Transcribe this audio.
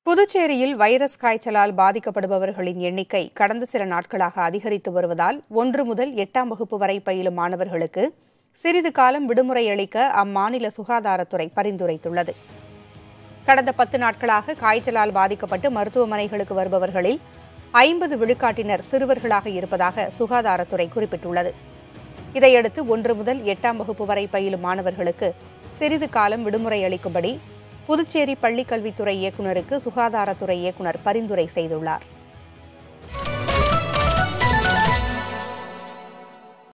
புதுச்சேரியில் வைரஸ் காய்ச்சலால் பாதிக்கப்படுபவர்களின் எண்ணிக்கை கடந்த சில நாட்களாக அதிகரித்து வருவதால் ஒன்று முதல் எட்டாம் வகுப்பு வரை பயிலும் மாணவர்களுக்கு சிறிது காலம் விடுமுறை அளிக்க அம்மாநில சுகாதாரத்துறை பரிந்துரைத்துள்ளது கடந்த பத்து நாட்களாக காய்ச்சலால் பாதிக்கப்பட்டு மருத்துவமனைகளுக்கு வருபவர்களில் ஐம்பது விழுக்காட்டினர் சிறுவர்களாக இருப்பதாக சுகாதாரத்துறை குறிப்பிட்டுள்ளது இதையடுத்து ஒன்று முதல் எட்டாம் வகுப்பு வரை பயிலும் மாணவர்களுக்கு சிறிது காலம் விடுமுறை அளிக்கும்படி புதுச்சேரி பள்ளிக்கல்வித்துறை இயக்குநருக்கு சுகாதாரத்துறை இயக்குநர் பரிந்துரை செய்துள்ளார்